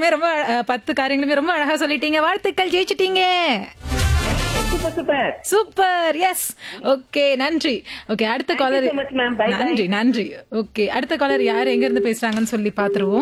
விஷயங்களுமே ரொம்ப அஹ், பத்து காரியங்களுமே ரொம்ப அழகா சொல்லிட்டீங்க வாழ்த்துக்கள் ஜெயிச்சிட்டீங்க super super super yes okay நன்றி ஓகே அடுத்த caller so much, ma'am. Bye, bye. நன்றி நன்றி ஓகே அடுத்த காலர் யார் எங்க இருந்து பேசுறாங்கன்னு சொல்லி பாத்துருவோம்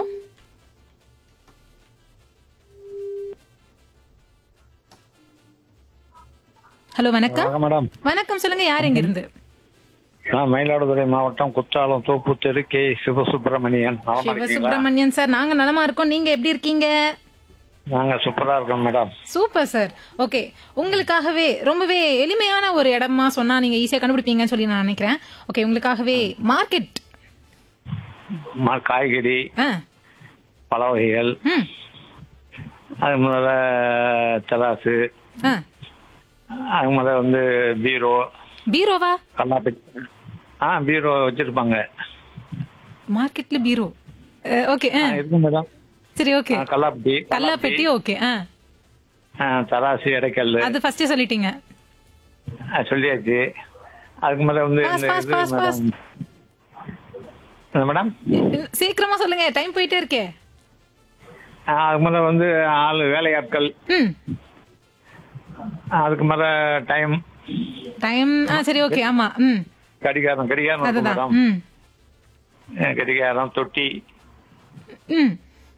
ஹலோ வணக்கம் வணக்கம் மேடம் வணக்கம் சொல்லுங்க யார் எங்க இருந்து நான் மயிலாடுதுறை மாவட்டம் குற்றாலம் தோப்பு தெரு கே சிவசுப்பிரமணியன் நலமா இருக்கீங்களா சிவசுப்பிரமணியன் சார் நாங்க நலமா இருக்கோம் நீங்க எப்படி இருக்கீங்க நாங்க சூப்பரா இருக்கோம் மேடம் சூப்பர் சார் ஓகே உங்களுக்காகவே ரொம்பவே எளிமையான ஒரு இடமா சொன்னா நீங்க ஈஸியா கண்டுபிடிப்பீங்கன்னு சொல்லி நான் நினைக்கிறேன் ஓகே உங்களுக்காகவே மார்க்கெட் ம- காய்கறி ஆ பல வகைகள் ம் அது முதல்ல தராசு ஆ அது முதல்ல வந்து பீரோ பீரோவா கல்லாப்பெட்டி ஆ பீரோ வச்சிருப்பாங்க மார்க்கெட்ல பீரோ ஓகே ஆ, இருக்கு மேடம் சரி ஓகே ஆ, கல்லாப்பெட்டி கல்லாப்பெட்டி ஓகே ஆ ஆ, தராசு இடைக்கல் அது ஃபர்ஸ்டே சொல்லிட்டீங்க ஆ, சொல்லியாச்சு அதுக்கு மேல வந்து Pass, இந்த pass, இது pass, pass. மேடம் என்ன மேடம் சீக்கிரமா சொல்லுங்க டைம் போயிட்டே இருக்கே ஆ, அதுக்கு மேல வந்து ஆள் வேலையாட்கள் ம் அதுக்கு மேல டைம் டைம் ஆ சரி ஓகே ஆமா ம் கடிகாரம் கடிகாரம் இருக்கு அதுதான் மேடம் ம் அஹ் கடிகாரம் தொட்டி ம்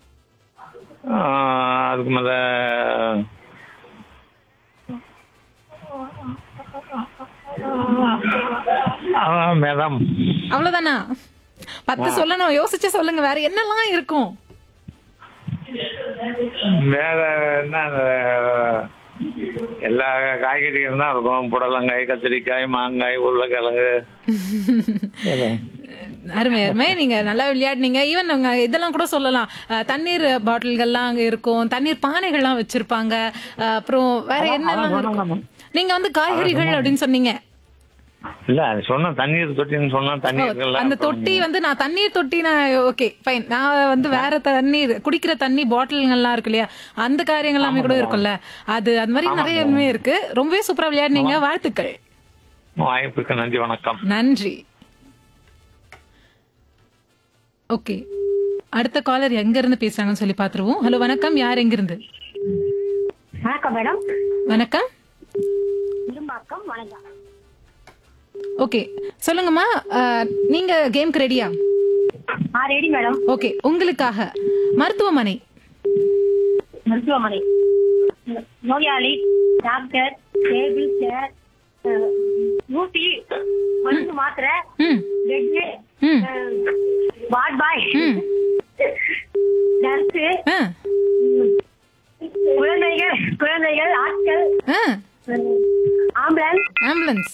ஆஹ் அதுக்கு மேல ஆஹ் மேடம் அவ்வளவுதானா பத்து சொல்லணும் யோசிச்சு சொல்லுங்க வேற என்னெல்லாம் இருக்கும் வேற என்ன அஹ், எல்லா காய்கறிகளும் தான் இருக்கும் புடலங்காய் கத்திரிக்காய் மாங்காய் உருளைக்கிழங்கு அருமை அருமை நீங்க நல்லா விளையாடுனீங்க ஈவன் உங்க இதெல்லாம் கூட சொல்லலாம் அஹ், தண்ணீர் பாட்டில்கள்லாம் அங்க இருக்கும் தண்ணீர் பானைகள்லாம் வச்சிருப்பாங்க அஹ், அப்புறம் வேற என்னெல்லாம் இருக்கும் நீங்க வந்து காய்கறிகள் அப்படின்னு சொன்னீங்க இல்ல அது சொன்ன தண்ணீர் தொட்டின்னு சொன்னா ஓ, தண்ணீர் அந்த தொட்டி வந்து நான் தண்ணீர் தொட்டி நான் ஓகே ஃபைன் நான் வந்து வேற தண்ணீர் குடிக்கிற தண்ணி பாட்டில்கள்லாம் இருக்கு இல்லையா அந்த காரியங்கள் எல்லாமே கூட இருக்கும்ல அது அது மாதிரி நிறையவே இருக்கு ரொம்பவே சூப்பரா விளையாடுனீங்க வாழ்த்துக்கள் வாய்ப்புக்கு நன்றி வணக்கம் நன்றி ஓகே அடுத்த காலர் எங்க இருந்து பேசுறாங்கன்னு சொல்லி பாத்துருவோம் ஹலோ வணக்கம் யார் எங்க இருந்து வணக்கம் மேடம் வணக்கம் இரும்பாக்கம் வணக்கம் ஓகே சொல்லுங்கம்மா அஹ், நீங்க கேம்க்கு ரெடியா ஆ ரெடி மேடம் ஓகே உங்களுக்காக மருத்துவமனை மருத்துவமனை நோயாளி டாக்டர் டேபிள் சேர் அஹ், ஊசி மருந்து மாத்திரை ம் பெட்டு ம் வார்ட் பாய் ம் நர்ஸு ஆ குழந்தைகள் குழந்தைகள் ஆட்கள் ஆ ambulance ambulance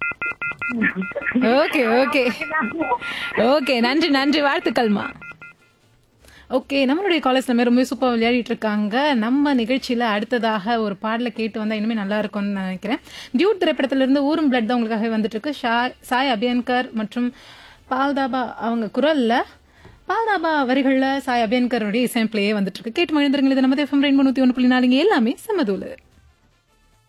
okay okay okay நன்றி நன்றி வாழ்த்துக்கள்மா ஓகே நம்மளுடைய காலேஜ் நம்ம ரொம்ப சூப்பர் விளையாடிட்டு இருக்காங்க நம்ம நிகழ்ச்சியில அடுத்ததாக ஒரு பாடலை கேட்டு வந்தா இனிமே நல்லா இருக்கும்னு நான் நினைக்கிறேன் டியூட் திரைப்படத்துல இருந்து ஊரும் பிளட் தான் உங்களுக்காக வந்துட்டு இருக்கு ஷா- சாய் அபியன்கர் மற்றும் பால்தாபா அவங்க குரல்ல பால்தாபா வரிகள்ல சாய் அபியன்கருடைய இசைப்பிலேயே வந்துட்டு இருக்கு கேட்டு மகிழ்ந்துருங்க இது நம்ம எஃப்எம் ரெயின்போ நூத்தி ஒன்று புள்ளி நாலுங்க எல்லாமே சமதூலு